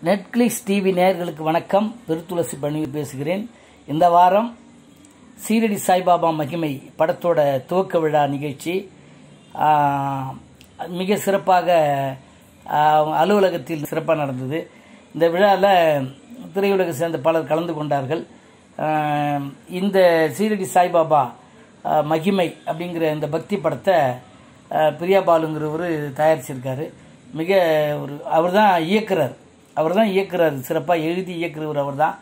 Netflix TV நேயர்களுக்கு வணக்கம் பெருத்துளசி பண்ணி பேசுகிறேன் இந்த வாரம் சீரடி சாய்பாபா மகிமை படத்தோட துவக்க விழா நிகழ்ச்சி ஆ, மிக சிறப்பாக ஆ, அலுவலகத்தில் சிறப்பாக நடந்தது இந்த விழாவில் திரையுலகை சேர்ந்த பலர் கலந்து கொண்டார்கள் ஆ, இந்த சீரடி சாய்பாபா ஆ, மகிமை அப்படிங்கிற இந்த பக்தி படத்தை ஆ, பிரியா பாலுங்கிறவர் தயாரிச்சிருக்காரு மிக ஒரு அவர் தான் இயக்குறார் அவர் தான் இயக்குறார் சிறப்பாக எழுதி இயக்குறவர் அவர் தான்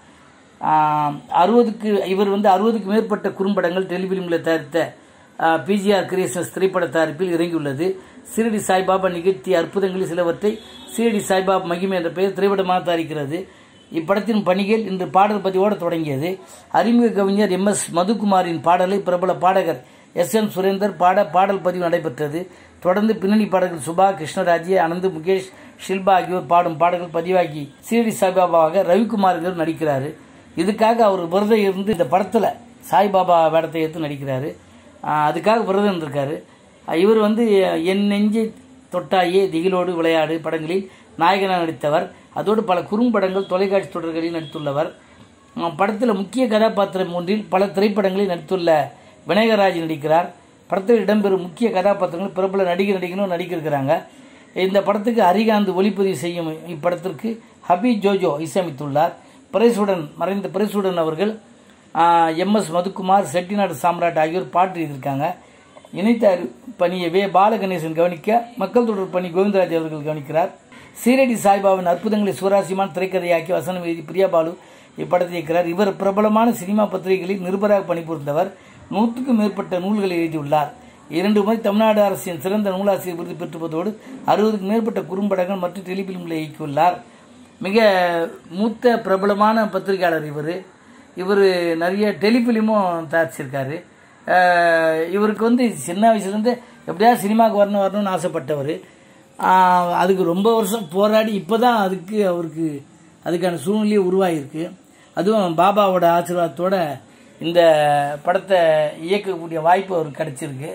அறுபதுக்கு இவர் வந்து அறுபதுக்கு மேற்பட்ட குறும்படங்கள் டெலிஃபிலிமில் தயாரித்த பிஜிஆர் கிரியேஷன்ஸ் திரைப்பட தயாரிப்பில் இறங்கியுள்ளது சீரடி சாய்பாபா நிகழ்த்திய அற்புதங்களில் சிலவற்றை சீரடி சாய்பாபா மகிமை என்ற பெயர் திரைப்படமாக தயாரிக்கிறது இப்படத்தின் பணிகள் இன்று பாடல் பதிவோடு தொடங்கியது அறிமுக கவிஞர் எம் எஸ் மதுகுமாரின் பாடலை பிரபல பாடகர் எஸ் எம் சுரேந்தர் பாட பாடல் பதிவு நடைபெற்றது தொடர்ந்து பின்னணி பாடகர் சுபா கிருஷ்ணராஜ் அனந்து முகேஷ் ஷில்பா ஆகியோர் பாடும் பாடல்கள் பதிவாகி சீரடி சாய்பாபாவாக ரவிக்குமார்கள் நடிக்கிறாரு இதுக்காக அவர் விரதம் இருந்து இந்த படத்தில் சாய்பாபா வேடத்தை எடுத்து நடிக்கிறாரு ஆஹ் அதுக்காக விரதம் இருந்திருக்காரு ஆஹ் இவர் வந்து என் நெஞ்சை தொட்டாயே திகிலோடு விளையாடு படங்களில் நாயகனாக நடித்தவர் அதோடு பல குறும்படங்கள் தொலைக்காட்சி தொடர்களில் நடித்துள்ளவர் படத்தில் முக்கிய கதாபாத்திரம் ஒன்றில் பல திரைப்படங்களில் நடித்துள்ள விநாயகராஜ் நடிக்கிறார் படத்தில் இடம்பெறும் முக்கிய கதாபாத்திரங்கள் பிரபல நடிகர் நடிகனும் நடிக்கிருக்கிறாங்க இந்த படத்துக்கு அரிகாந்த் ஒளிப்பதிவு செய்யும் இப்படத்திற்கு ஹபி ஜோஜோ இசையமைத்துள்ளார் பிரேசுடன் மறைந்த பிரேசுடன் அவர்கள் எம் எஸ் மதுக்குமார் செட்டிநாடு சாம்ராட் ஆகியோர் பாட்டு எழுதியிருக்காங்க இணைத்த பணியை வே பாலகணேசன் கவனிக்க மக்கள் தொடர் பணி கோவிந்தராஜ் அவர்கள் கவனிக்கிறார் சீரடி சாய்பாவின் அற்புதங்களை சுவராசியமான திரைக்கதையாக்கி வசனம் எழுதி பிரியா பாலு இப்படத்தை இயக்கிறார் இவர் பிரபலமான சினிமா பத்திரிகைகளில் நிருபராக பணிபுரிந்தவர் நூற்றுக்கும் மேற்பட்ட நூல்களை எழுதியுள்ளார் இரண்டு முறை தமிழ்நாடு அரசின் சிறந்த நூலாசிரியர் விருது பெற்றுவதோடு அறுபதுக்கும் மேற்பட்ட குறும்படங்கள் மற்றும் டெலிபிலிம்களை இயக்கியுள்ளார் மிக மூத்த பிரபலமான பத்திரிகையாளர் இவர் இவர் நிறைய டெலிஃபிலிமும் தயாரிச்சிருக்காரு அஹ் இவருக்கு வந்து சின்ன வயசுலேருந்து எப்படியாவது சினிமாவுக்கு வரணும் வரணும்னு ஆசைப்பட்டவர் ஆஹ் அதுக்கு ரொம்ப வருஷம் போராடி இப்போ தான் அதுக்கு அவருக்கு அதுக்கான சூழ்நிலையே உருவாகிருக்கு அதுவும் பாபாவோட ஆசீர்வாதத்தோட இந்த படத்தை இயக்கக்கூடிய வாய்ப்பு அவருக்கு கிடைச்சிருக்கு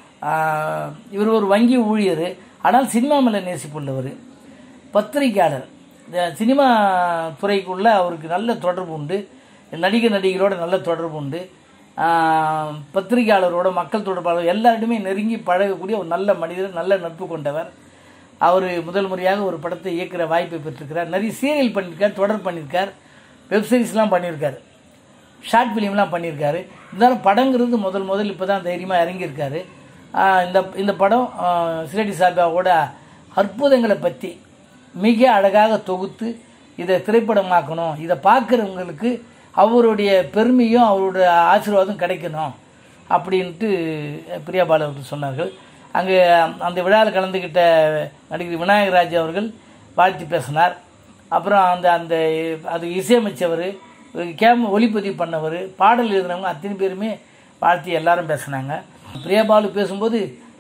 ஆஹ் இவர் ஒரு வங்கி ஊழியர் ஆனால் சினிமா மேலே நேசிப்புள்ளவர் பத்திரிகையாளர் இந்த சினிமா துறைக்குள்ள அவருக்கு நல்ல தொடர்பு உண்டு நடிகர் நடிகரோட நல்ல தொடர்பு உண்டு ஆஹ் பத்திரிகையாளரோட மக்கள் தொடர்பாளர் எல்லாருமே நெருங்கி பழகக்கூடிய ஒரு நல்ல மனிதர் நல்ல நட்பு கொண்டவர் அவர் முதல் முறையாக ஒரு படத்தை இயக்குற வாய்ப்பை பெற்றிருக்கிறார் நிறைய சீரியல் பண்ணியிருக்கார் தொடர் பண்ணியிருக்கார் வெப்சீரிஸ்லாம் பண்ணியிருக்காரு ஷார்ட் ஃபிலிம்லாம் பண்ணியிருக்காரு இருந்தாலும் படங்கிறது முதல் முதல் இப்போ தான் தைரியமாக இறங்கியிருக்காரு ஆஹ் இந்த இந்த படம் ஆஹ் சிரடி சாபாவோட அற்புதங்களை பற்றி மிக அழகாக தொகுத்து இதை திரைப்படமாக்கணும் இதை பார்க்குறவங்களுக்கு அவருடைய பெருமையும் அவருடைய ஆசீர்வாதம் கிடைக்கணும் அப்படின்ட்டு பிரியா பாலு அவர்கள் சொன்னார்கள் அங்கே அந்த விழாவில் கலந்துக்கிட்ட நடிகர் விநாயகராஜ் அவர்கள் வாழ்த்தி பேசினார் அப்புறம் அந்த அந்த அது இசையமைச்சவர் கேம் ஒளிப்பதிவு பண்ணவர் பாடல் எழுதினவங்க அத்தனை பேருமே வாழ்த்தி எல்லாரும் பேசினாங்க பிரியாபாலு பேசும்போது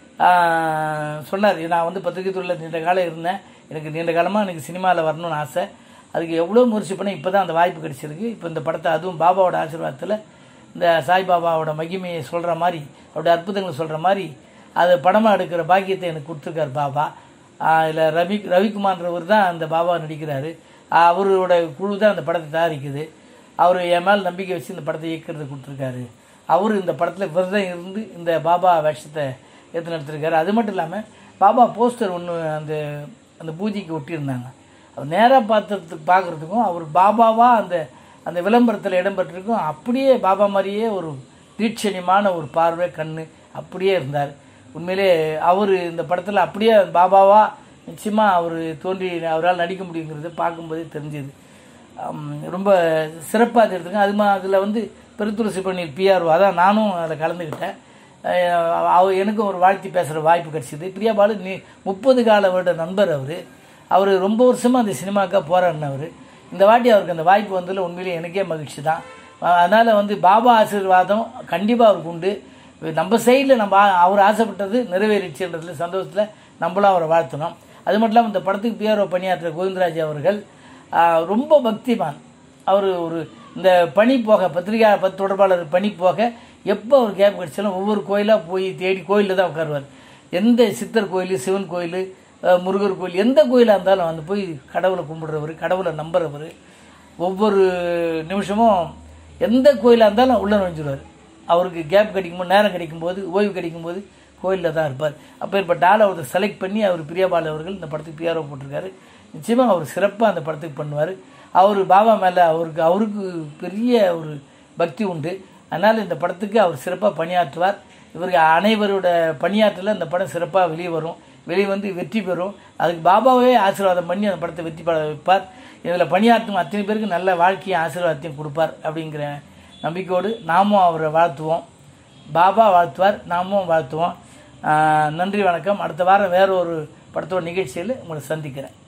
ஆஹ், சொன்னார் நான் வந்து பத்திரிகை துறையில் நீண்ட காலம் இருந்தேன் எனக்கு நீண்ட காலமாக எனக்கு சினிமாவில் வரணும்னு ஆசை அதுக்கு எவ்வளோ முயற்சி பண்ணி இப்போ தான் அந்த வாய்ப்பு கிடைச்சிருக்கு இப்போ இந்த படத்தை அதுவும் பாபாவோட ஆசீர்வாதத்தில் இந்த சாய்பாபாவோட மகிமையை சொல்கிற மாதிரி அவருடைய அற்புதங்களை சொல்கிற மாதிரி அது படமாக எடுக்கிற பாக்கியத்தை எனக்கு கொடுத்துருக்கார் பாபா இதில் ரவி ரவிக்குமார்ன்றவர் தான் அந்த பாபா நடிக்கிறாரு ஆஹ் அவரோட குழு தான் அந்த படத்தை தயாரிக்குது அவர் என் மேல் நம்பிக்கை வச்சு இந்த படத்தை இயக்கிறது கொடுத்துருக்காரு அவர் இந்த படத்தில் விரதம் இருந்து இந்த பாபா வேஷத்தை எடுத்து நடத்திருக்காரு அது மட்டும் இல்லாமல் பாபா போஸ்டர் ஒன்று அந்த அந்த பூஜைக்கு ஒட்டியிருந்தாங்க அவர் நேராக பார்த்ததுக்கு பார்க்குறதுக்கும் அவர் பாபாவாக அந்த அந்த விளம்பரத்தில் இடம்பெற்றிருக்கும் அப்படியே பாபா மாதிரியே ஒரு தீட்சணியமான ஒரு பார்வை கண் அப்படியே இருந்தார் உண்மையிலே அவர் இந்த படத்தில் அப்படியே பாபாவா நிச்சயமாக அவர் தோன்றி அவரால் நடிக்க முடியுங்கிறது பார்க்கும்போதே தெரிஞ்சுது ஆம், ரொம்ப சிறப்பாக அது எடுத்துங்க அது மா அதில் வந்து பெருத்துளசி பணியில் பிஆர்ஓ அதான் நானும் அதில் கலந்துக்கிட்டேன் அஹ் அவ எனக்கும் ஒரு வாழ்த்தி பேசுகிற வாய்ப்பு கிடைச்சிது பிரியா பாலு நீ முப்பது கால வருட நண்பர் அவர் அவர் ரொம்ப வருஷமாக அந்த சினிமாக்காக போராடினவர் இந்த வாட்டி அவருக்கு அந்த வாய்ப்பு வந்ததில் உண்மையிலேயே எனக்கே மகிழ்ச்சி தான் அதனால் வந்து பாபா ஆசீர்வாதம் கண்டிப்பாக அவருக்கு உண்டு நம்ம சைடில் நம்ம ஆ- அவர் ஆசைப்பட்டது நிறைவேறிச்சுன்றதுல சந்தோஷத்தில் நம்மளும் அவரை வாழ்த்தணும் அது மட்டும் இல்லாமல் இந்த படத்துக்கு பிஆர்ஓ பணியாற்ற கோவிந்தராஜ் அவர்கள் ஆஹ், ரொம்ப பக்திமான் அவர் ஒரு இந்த பணி போக பத்திரிகை பத் தொடர்பாளர் பணி போக எப்போ அவர் கேப் கிடைச்சாலும் ஒவ்வொரு கோயிலாக போய் தேடி கோயிலில் தான் உட்காருவார் எந்த சித்தர் கோயில் சிவன் கோயில் அஹ், முருகர் கோயில் எந்த கோயிலாக இருந்தாலும் வந்து போய் கடவுளை கும்பிடுறவர் கடவுளை நம்புறவர் ஒவ்வொரு நிமிஷமும் எந்த கோயிலாக இருந்தாலும் உள்ள நுழைஞ்சிருவார் அவருக்கு கேப் கிடைக்கும்போது நேரம் கிடைக்கும்போது ஓய்வு கிடைக்கும்போது கோயிலில் தான் இருப்பார் அப்பேற்பட்ட ஆளை அவர் செலக்ட் பண்ணி அவர் பிரியாபால் அவர்கள் இந்த படத்துக்கு பிஆர்ஓ போட்டிருக்காரு நிச்சயமாக அவர் சிறப்பாக அந்த படத்துக்கு பண்ணுவார் அவர் பாபா மேலே அவருக்கு அவருக்கு பெரிய ஒரு பக்தி உண்டு அதனால் இந்த படத்துக்கு அவர் சிறப்பாக பணியாற்றுவார் இவருக்கு அனைவரோட பணியாற்றல அந்த படம் சிறப்பாக வெளியே வரும் வெளியே வந்து வெற்றி பெறும் அதுக்கு பாபாவே ஆசீர்வாதம் பண்ணி அந்த படத்தை வெற்றி பெற வைப்பார் இதில் பணியாற்றும் அத்தனை பேருக்கு நல்ல வாழ்க்கையும் ஆசீர்வாதத்தையும் கொடுப்பார் அப்படிங்கிற நம்பிக்கையோடு நாமும் அவரை வாழ்த்துவோம் பாபா வாழ்த்துவார் நாமும் வாழ்த்துவோம் ஆஹ் நன்றி வணக்கம் அடுத்த வாரம் வேற ஒரு படத்தோட நிகழ்ச்சியில் உங்களை சந்திக்கிறேன்